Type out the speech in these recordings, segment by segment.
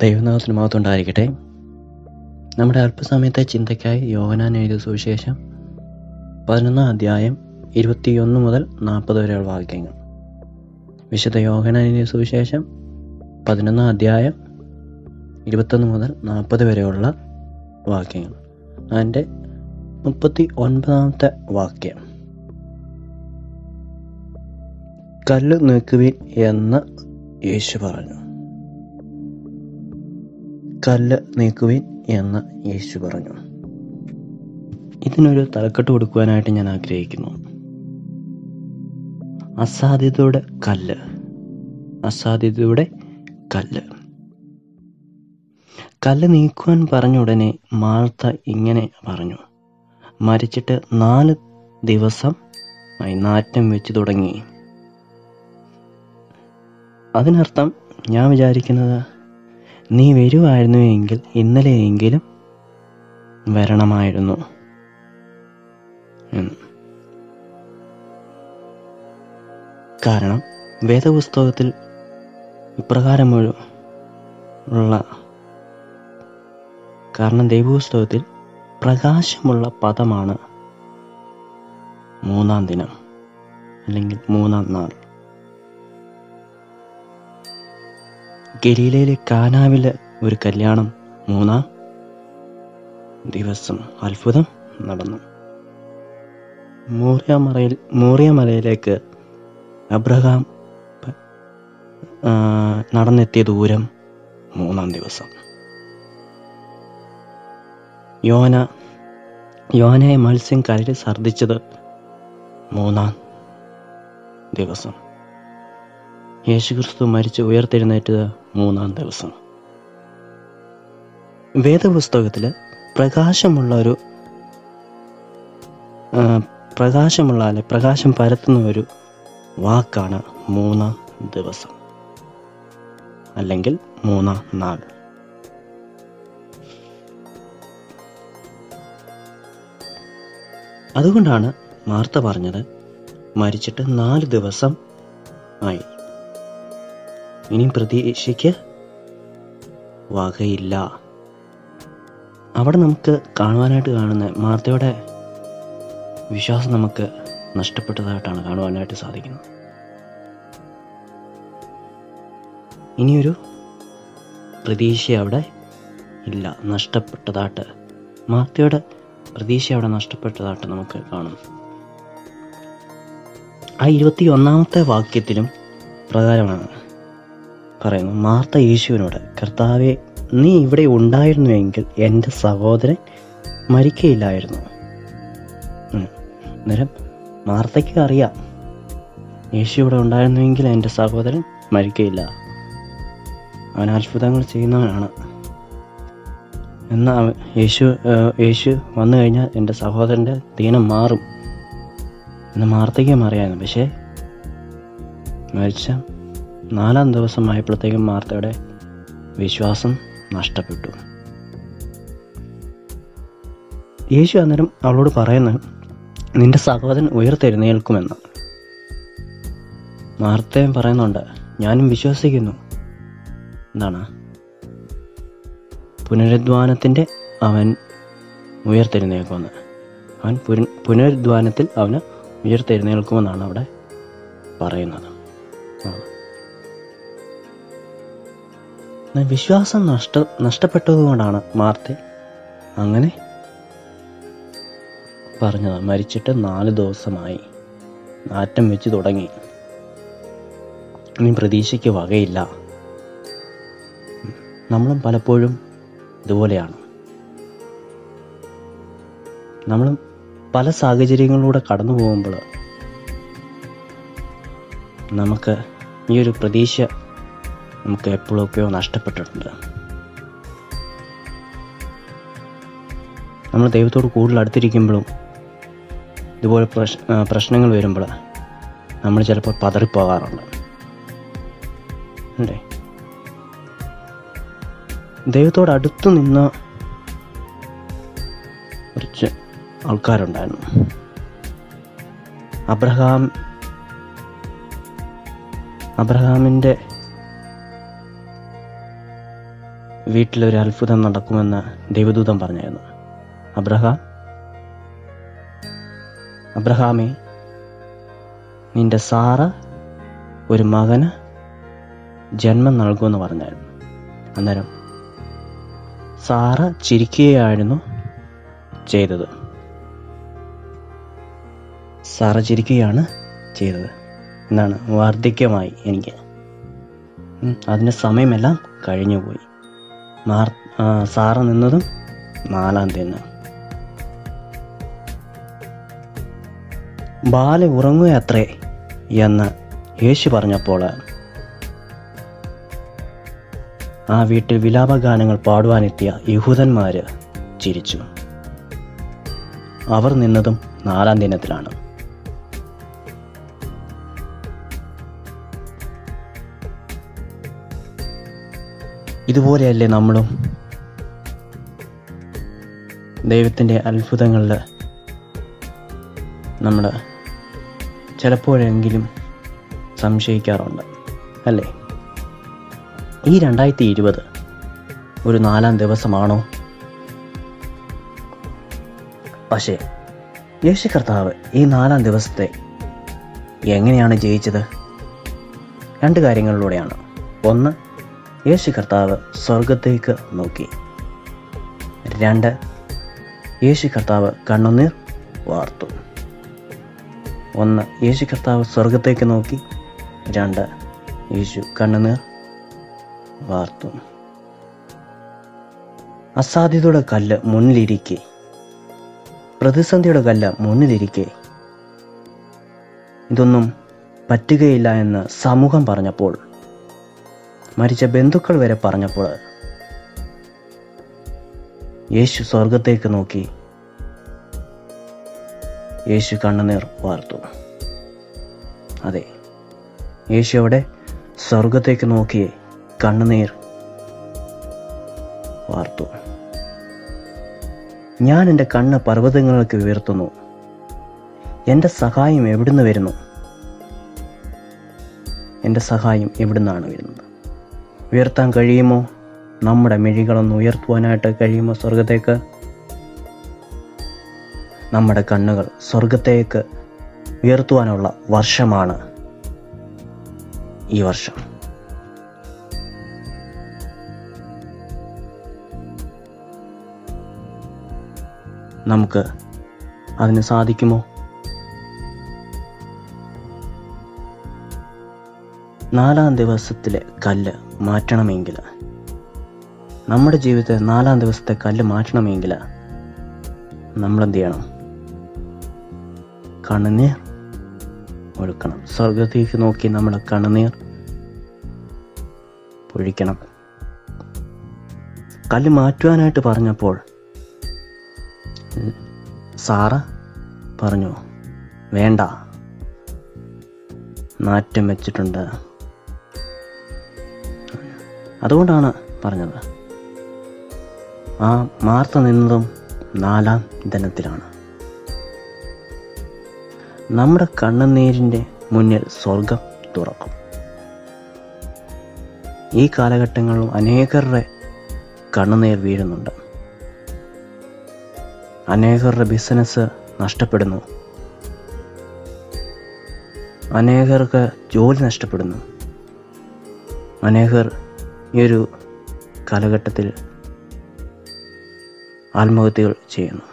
ദൈവനാഥത്തിന് മഹത്വമുണ്ടായിരിക്കട്ടെ നമ്മുടെ അല്പസമയത്തെ ചിന്തയ്ക്കായി യോഹനാൻ എഴുതിയ സുവിശേഷം പതിനൊന്നാം അധ്യായം ഇരുപത്തിയൊന്ന് മുതൽ നാൽപ്പത് വരെയുള്ള വാക്യങ്ങൾ വിശുദ്ധ യോഹനാൻ എഴുതിയ സുവിശേഷം പതിനൊന്നാം അധ്യായം ഇരുപത്തൊന്ന് മുതൽ നാൽപ്പത് വരെയുള്ള വാക്യങ്ങൾ അതിൻ്റെ മുപ്പത്തി ഒൻപതാമത്തെ വാക്യം കല്ല് നീക്കുവിൻ എന്ന് യേശു പറഞ്ഞു കല്ല് നീക്കുവിൻ എന്ന് യേശു പറഞ്ഞു ഇതിനൊരു തലക്കെട്ട് കൊടുക്കുവാനായിട്ട് ഞാൻ ആഗ്രഹിക്കുന്നു അസാധ്യതയുടെ കല്ല് അസാധ്യതയുടെ കല്ല് കല്ല് നീക്കുവാൻ പറഞ്ഞ ഉടനെ മാർത്ത ഇങ്ങനെ പറഞ്ഞു മരിച്ചിട്ട് നാല് ദിവസം ആയി നാറ്റം വെച്ച് തുടങ്ങി അതിനർത്ഥം ഞാൻ വിചാരിക്കുന്നത് നീ വരുമായിരുന്നുവെങ്കിൽ ഇന്നലെയെങ്കിലും വരണമായിരുന്നു എന്ന് കാരണം വേദപുസ്തകത്തിൽ ഇപ്രകാരം ഒരു- ഉള്ള കാരണം ദൈവപുസ്തകത്തിൽ പ്രകാശമുള്ള പദമാണ് മൂന്നാം ദിനം അല്ലെങ്കിൽ മൂന്നാം നാൾ ഗലീലയിലെ കാനാവിലെ ഒരു കല്യാണം മൂന്നാം ദിവസം അത്ഭുതം നടന്നു മൂറിയ മറയിൽ മൂറിയ മലയിലേക്ക് അബ്രഹാം പ- ആ, നടന്നെത്തിയ ദൂരം മൂന്നാം ദിവസം യോന യോനയെ മത്സ്യം കരയിൽ ഛർദ്ദിച്ചത് മൂന്നാം ദിവസം യേശുക്രിസ്തു മരിച്ച് ഉയർത്തെഴുന്നേറ്റത് മൂന്നാം ദിവസം വേദപുസ്തകത്തിൽ പ്രകാശമുള്ള ഒരു ആ, പ്രകാശമുള്ള അല്ലെ പ്രകാശം പരത്തുന്ന ഒരു വാക്കാണ് മൂന്നാം ദിവസം അല്ലെങ്കിൽ മൂന്നാം നാൾ അതുകൊണ്ടാണ് മാർത്ത പറഞ്ഞത് മരിച്ചിട്ട് നാല് ദിവസം ആയി ഇനി പ്രതീക്ഷയ്ക്ക് വകയില്ല അവിടെ നമുക്ക് കാണുവാനായിട്ട് കാണുന്ന മാർത്തയുടെ വിശ്വാസം നമുക്ക് നഷ്ടപ്പെട്ടതായിട്ടാണ് കാണുവാനായിട്ട് സാധിക്കുന്നത് ഇനിയൊരു പ്രതീക്ഷ അവിടെ ഇല്ല നഷ്ടപ്പെട്ടതായിട്ട് മാർത്തയുടെ പ്രതീക്ഷ അവിടെ നഷ്ടപ്പെട്ടതായിട്ട് നമുക്ക് കാണും ആ ഇരുപത്തി ഒന്നാമത്തെ വാക്യത്തിലും പ്രകാരമാണ് പറയുന്നു മാർത്ത യേശുവിനോട് കർത്താവെ നീ ഇവിടെ ഉണ്ടായിരുന്നുവെങ്കിൽ എൻ്റെ സഹോദരൻ മരിക്കയില്ലായിരുന്നു ഉം. അന്നേരം മാർത്തയ്ക്ക് അറിയാം യേശു ഇവിടെ ഉണ്ടായിരുന്നുവെങ്കിൽ എൻ്റെ സഹോദരൻ മരിക്കയില്ല അവൻ അത്ഭുതങ്ങൾ ചെയ്യുന്നവനാണ് എന്നാൽ അവൻ- യേശു ആ, യേശു വന്നു കഴിഞ്ഞാൽ എൻ്റെ സഹോദരൻ്റെ ദീനം മാറും എന്ന് മാർത്തയ്ക്കും അറിയായിരുന്നു പക്ഷേ മരിച്ച നാലാം ദിവസം ആയപ്പോഴത്തേക്കും മാർത്തയുടെ വിശ്വാസം നഷ്ടപ്പെട്ടു യേശു അന്നേരം അവളോട് പറയുന്നു നിന്റെ സഹോദരൻ ഉയർത്തെഴുന്നേൽക്കുമെന്ന് മാർത്തയും പറയുന്നുണ്ട് ഞാനും വിശ്വസിക്കുന്നു എന്താണ് പുനരുദ്ധാനത്തിൻ്റെ അവൻ ഉയർത്തെഴുന്നേൽക്കുമെന്ന് അവൻ പുന പുനരുദ്ധാനത്തിൽ അവന് ഉയർത്തെഴുന്നേൽക്കുമെന്നാണ് അവിടെ പറയുന്നത് ആ. എന്നാൽ വിശ്വാസം നഷ്ട നഷ്ടപ്പെട്ടതുകൊണ്ടാണ് മാർത്തെ അങ്ങനെ പറഞ്ഞത് മരിച്ചിട്ട് നാല് ദിവസമായി നാറ്റം വെച്ച് തുടങ്ങി ഇനി പ്രതീക്ഷയ്ക്ക് വകയില്ല നമ്മളും പലപ്പോഴും ഇതുപോലെയാണ് നമ്മളും പല സാഹചര്യങ്ങളിലൂടെ കടന്നു പോകുമ്പോൾ നമുക്ക് ഈ ഒരു പ്രതീക്ഷ നമുക്ക് എപ്പോഴൊക്കെയോ നഷ്ടപ്പെട്ടിട്ടുണ്ട് നമ്മൾ ദൈവത്തോട് കൂടുതൽ അടുത്തിരിക്കുമ്പോഴും ഇതുപോലെ പ്രശ് ആ, പ്രശ്നങ്ങൾ വരുമ്പോൾ നമ്മൾ ചിലപ്പോൾ പതറിപ്പോകാറുണ്ട് അല്ലേ ദൈവത്തോട് അടുത്ത് നിന്ന കുറച്ച് ആൾക്കാരുണ്ടായിരുന്നു അബ്രഹാം അബ്രഹാമിൻ്റെ വീട്ടിലൊരു അത്ഭുതം നടക്കുമെന്ന് ദൈവദൂതൻ പറഞ്ഞായിരുന്നു അബ്രഹാം അബ്രഹാമേ നിന്റെ സാറ ഒരു മകന് ജന്മം നൽകുമെന്ന് പറഞ്ഞായിരുന്നു അന്നേരം സാറ ചിരിക്കുകയായിരുന്നു ചെയ്തത് സാറ ചിരിക്കുകയാണ് ചെയ്തത് എന്താണ് വാർദ്ധക്യമായി എനിക്ക് ഉം, അതിൻ്റെ സമയമെല്ലാം കഴിഞ്ഞുപോയി മാർ ആ, സാറ നിന്നതും നാലാം തീയതി ബാല ഉറങ്ങുകയത്രേ എന്ന് യേശു പറഞ്ഞപ്പോൾ ആ വീട്ടിൽ വിലാപഗാനങ്ങൾ പാടുവാനെത്തിയ യഹൂദന്മാര് ചിരിച്ചു അവർ നിന്നതും നാലാം ദിനത്തിലാണ് ഇതുപോലെയല്ലേ നമ്മളും ദൈവത്തിൻ്റെ അത്ഭുതങ്ങളിൽ നമ്മൾ ചിലപ്പോഴെങ്കിലും സംശയിക്കാറുണ്ട് അല്ലേ ഈ രണ്ടായിരത്തി ഇരുപത് ഒരു നാലാം ദിവസമാണോ പക്ഷേ യേശു കർത്താവ് ഈ നാലാം ദിവസത്തെ എങ്ങനെയാണ് ജയിച്ചത് രണ്ട് കാര്യങ്ങളിലൂടെയാണ് ഒന്ന് യേശു കർത്താവ് സ്വർഗത്തേക്ക് നോക്കി രണ്ട് യേശു കർത്താവ് കണ്ണുനീർ വാർത്തു ഒന്ന് യേശു കർത്താവ് സ്വർഗത്തേക്ക് നോക്കി രണ്ട് യേശു കണ്ണുനീർ വാർത്തു അസാധ്യതയുടെ കല്ല് മുന്നിലിരിക്കെ പ്രതിസന്ധിയുടെ കല്ല് മുന്നിലിരിക്കെ ഇതൊന്നും പറ്റുകയില്ല എന്ന് സമൂഹം പറഞ്ഞപ്പോൾ മരിച്ച ബന്ധുക്കൾ വരെ പറഞ്ഞപ്പോൾ യേശു സ്വർഗത്തേക്ക് നോക്കി യേശു കണ്ണുനീർ വാർത്തു അതെ യേശു അവിടെ സ്വർഗത്തേക്ക് നോക്കി കണ്ണുനീർ വാർത്തു ഞാൻ എൻ്റെ കണ്ണ് പർവ്വതങ്ങൾക്ക് ഉയർത്തുന്നു എൻ്റെ സഹായം എവിടുന്ന് വരുന്നു എൻ്റെ സഹായം എവിടുന്നാണ് വരുന്നത് ഉയർത്താൻ കഴിയുമോ നമ്മുടെ മിഴികളൊന്ന് ഉയർത്തുവാനായിട്ട് കഴിയുമോ സ്വർഗത്തേക്ക് നമ്മുടെ കണ്ണുകൾ സ്വർഗത്തേക്ക് ഉയർത്തുവാനുള്ള വർഷമാണ് ഈ വർഷം നമുക്ക് അതിന് സാധിക്കുമോ നാലാം ദിവസത്തിലെ കല്ല് മാറ്റണമെങ്കിൽ നമ്മുടെ ജീവിതത്തിൽ നാലാം ദിവസത്തെ കല്ല് മാറ്റണമെങ്കിൽ നമ്മൾ എന്ത് ചെയ്യണം കണ്ണുനീർ ഒഴുക്കണം സ്വർഗത്തേക്ക് നോക്കി നമ്മുടെ കണ്ണുനീർ പൊഴിക്കണം കല്ല് മാറ്റുവാനായിട്ട് പറഞ്ഞപ്പോൾ സാറ പറഞ്ഞു വേണ്ട നാറ്റം വെച്ചിട്ടുണ്ട് അതുകൊണ്ടാണ് പറഞ്ഞത് ആ മാർത്ത നിന്നതും നാലാം ദിനത്തിലാണ് നമ്മുടെ കണ്ണുനീരിൻ്റെ മുന്നിൽ സ്വർഗം തുറക്കും ഈ കാലഘട്ടങ്ങളിലും അനേകരുടെ കണ്ണുനീർ വീഴുന്നുണ്ട് അനേകരുടെ ബിസിനസ് നഷ്ടപ്പെടുന്നു അനേകർക്ക് ജോലി നഷ്ടപ്പെടുന്നു അനേകർ ഈ ഒരു കാലഘട്ടത്തിൽ ആത്മഹത്യകൾ ചെയ്യുന്നു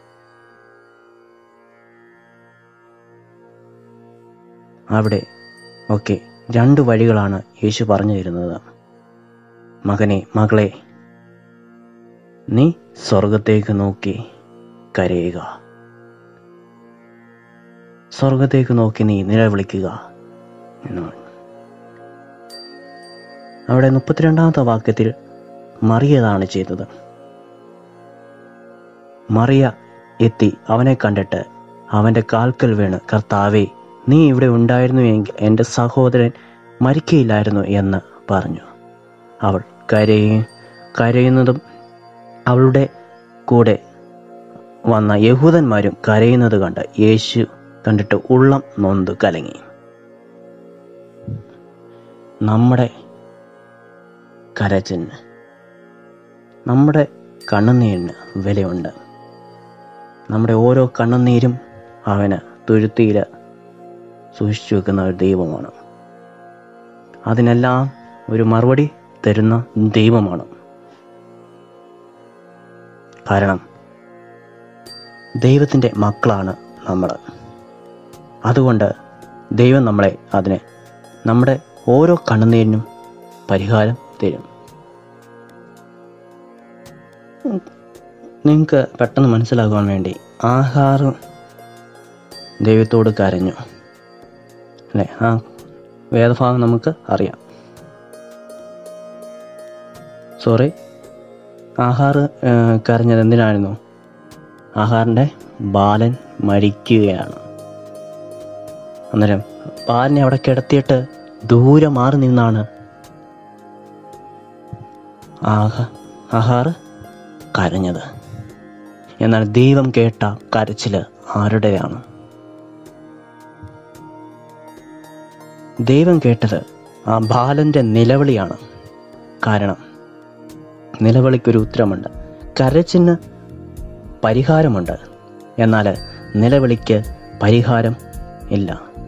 അവിടെ ഓക്കെ രണ്ട് വഴികളാണ് യേശു പറഞ്ഞു തരുന്നത് മകനെ മകളെ നീ സ്വർഗത്തേക്ക് നോക്കി കരയുക സ്വർഗത്തേക്ക് നോക്കി നീ നിലവിളിക്കുക എന്നാണ് അവിടെ മുപ്പത്തിരണ്ടാമത്തെ വാക്യത്തിൽ മറിയതാണ് ചെയ്തത് മറിയ എത്തി അവനെ കണ്ടിട്ട് അവന്റെ കാൽക്കൽ വീണ് കർത്താവേ നീ ഇവിടെ ഉണ്ടായിരുന്നു എങ്കിൽ എൻ്റെ സഹോദരൻ മരിക്കയില്ലായിരുന്നു എന്ന് പറഞ്ഞു അവൾ കരയും കരയുന്നതും അവളുടെ കൂടെ വന്ന യഹൂദന്മാരും കരയുന്നത് കണ്ട് യേശു കണ്ടിട്ട് ഉള്ളം നൊന്ത് കലങ്ങി നമ്മുടെ കരച്ചിന് നമ്മുടെ കണ്ണുനീരിന് വിലയുണ്ട് നമ്മുടെ ഓരോ കണ്ണുനീരും അവന് തുരുത്തിയിൽ സൂക്ഷിച്ചു വെക്കുന്ന ഒരു ദൈവമാണ് അതിനെല്ലാം ഒരു മറുപടി തരുന്ന ദൈവമാണ് കാരണം ദൈവത്തിൻ്റെ മക്കളാണ് നമ്മൾ അതുകൊണ്ട് ദൈവം നമ്മളെ അതിനെ നമ്മുടെ ഓരോ കണ്ണുനീരിനും പരിഹാരം തരും നിങ്ങൾക്ക് പെട്ടെന്ന് മനസ്സിലാകുവാൻ വേണ്ടി ആഹാരം ദൈവത്തോട് കരഞ്ഞു അല്ലേ ആ വേദഭാഗം നമുക്ക് അറിയാം സോറി ആഹാർ കരഞ്ഞത് എന്തിനായിരുന്നു ആഹാറിൻ്റെ ബാലൻ മരിക്കുകയാണ് അന്നേരം ബാലനെ അവിടെ കിടത്തിയിട്ട് ദൂരെ മാറി നിന്നാണ് ആഹ ആഹാർ കരഞ്ഞത് എന്നാൽ ദൈവം കേട്ട കരച്ചിൽ ആരുടെയാണ് ദൈവം കേട്ടത് ആ ബാലൻ്റെ നിലവിളിയാണ് കാരണം നിലവിളിക്കൊരു ഉത്തരമുണ്ട് കരച്ചിന് പരിഹാരമുണ്ട് എന്നാൽ നിലവിളിക്ക് പരിഹാരം ഇല്ല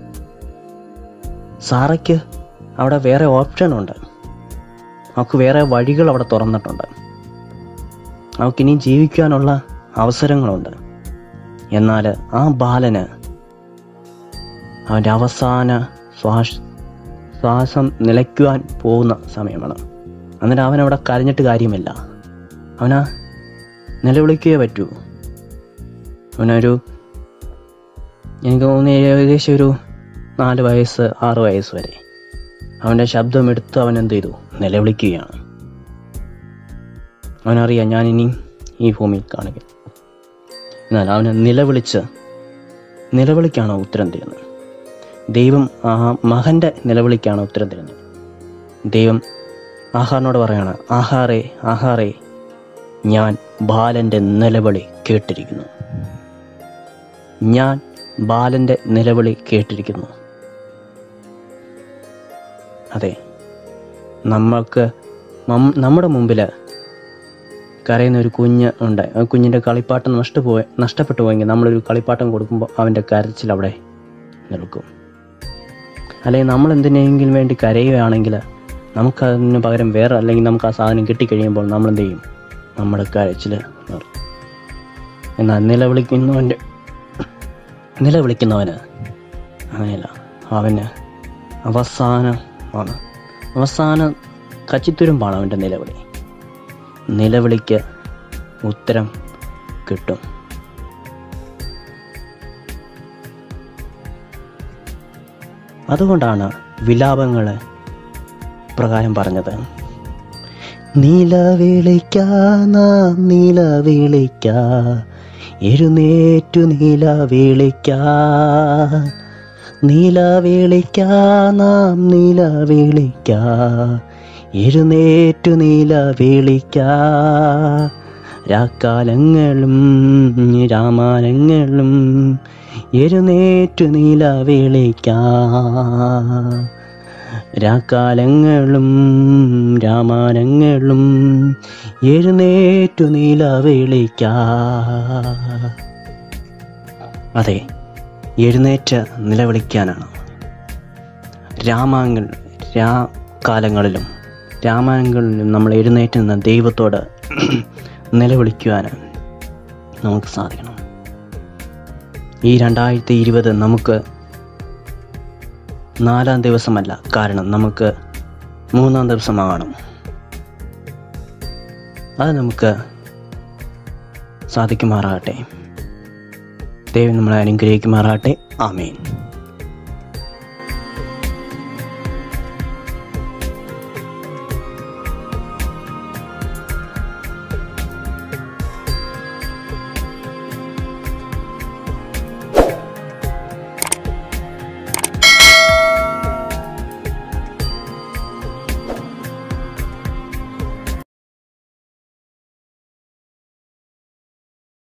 സാറയ്ക്ക് അവിടെ വേറെ ഓപ്ഷനുണ്ട് അവൾക്ക് വേറെ വഴികൾ അവിടെ തുറന്നിട്ടുണ്ട് അവൾക്കിനി ജീവിക്കാനുള്ള അവസരങ്ങളുണ്ട് എന്നാൽ ആ ബാലന് അവൻ്റെ അവസാന ശ്വാസ ശ്വാസം നിലയ്ക്കുവാൻ പോകുന്ന സമയമാണ് അന്നേരം അവൻ അവിടെ കരഞ്ഞിട്ട് കാര്യമില്ല അവനാ നിലവിളിക്കുകയേ പറ്റൂ അവനൊരു എനിക്ക് തോന്നുന്നു ഏകദേശം ഒരു നാല് വയസ്സ് ആറ് വയസ്സ് വരെ അവൻ്റെ ശബ്ദം എടുത്ത് അവൻ എന്ത് ചെയ്തു നിലവിളിക്കുകയാണ് അവനറിയാം ഞാൻ ഇനി ഈ ഭൂമിയിൽ കാണുക എന്നാൽ അവന് നിലവിളിച്ച് നിലവിളിക്കാണ് ഉത്തരം തരുന്നത് ദൈവം ആ മകൻ്റെ നിലവിളിക്കാണ് ഉത്തരം തരുന്നത് ദൈവം ആഹാറിനോട് പറയാണ് ആഹാറേ ആഹാറേ ഞാൻ ബാലൻ്റെ നിലവിളി കേട്ടിരിക്കുന്നു ഞാൻ ബാലൻ്റെ നിലവിളി കേട്ടിരിക്കുന്നു അതെ നമ്മൾക്ക് നം- നമ്മുടെ മുമ്പിൽ കരയുന്ന ഒരു കുഞ്ഞ് ഉണ്ട് ആ കുഞ്ഞിൻ്റെ കളിപ്പാട്ടം നഷ്ടപ്പോയി നഷ്ടപ്പെട്ടു പോയെങ്കിൽ നമ്മളൊരു കളിപ്പാട്ടം കൊടുക്കുമ്പോൾ അവൻ്റെ കരച്ചിൽ അവിടെ നിൽക്കും അല്ലെങ്കിൽ നമ്മൾ എന്തിനെങ്കിലും വേണ്ടി കരയുകയാണെങ്കിൽ നമുക്കതിന് പകരം വേറെ അല്ലെങ്കിൽ നമുക്ക് ആ സാധനം കിട്ടിക്കഴിയുമ്പോൾ നമ്മൾ എന്ത് ചെയ്യും നമ്മുടെ കരച്ചിൽ നിർത്തും എന്നാൽ നിലവിളിക്കുന്നവൻ്റെ നിലവിളിക്കുന്നവന് അങ്ങനെയല്ല അവന് അവസാനമാണ് അവസാന കച്ചിത്തുരുമ്പാണ് അവൻ്റെ നിലവിളി നിലവിളിക്ക് ഉത്തരം കിട്ടും അതുകൊണ്ടാണ് വിലാപങ്ങൾ പ്രകാരം പറഞ്ഞത് നിലവിളിക്ക നാം നിലവിളിക്ക എഴുന്നേറ്റു നിലവിളിക്ക നിലവിളിക്ക നാം നിലവിളിക്ക എഴുന്നേറ്റു നിലവിളിക്ക രാക്കാലങ്ങളും രാമാലങ്ങളും എഴുന്നേറ്റു നിലവിളിക്ക രാക്കാലങ്ങളും രാമാനങ്ങളും എഴുന്നേറ്റു നിലവിളിക്ക അതെ എഴുന്നേറ്റ് നിലവിളിക്കാനാണ് രാമാങ്ങൾ രാ കാലങ്ങളിലും രാമായണങ്ങളിലും നമ്മൾ എഴുന്നേറ്റ് നിന്ന ദൈവത്തോട് നിലവിളിക്കുവാൻ നമുക്ക് സാധിക്കണം ഈ രണ്ടായിരത്തി ഇരുപത് നമുക്ക് നാലാം ദിവസമല്ല കാരണം നമുക്ക് മൂന്നാം ദിവസമാകണം അത് നമുക്ക് സാധിക്കുമാറാകട്ടെ ദൈവം നമ്മളെ അനുഗ്രഹിക്കുമാറാകട്ടെ ആമേൻ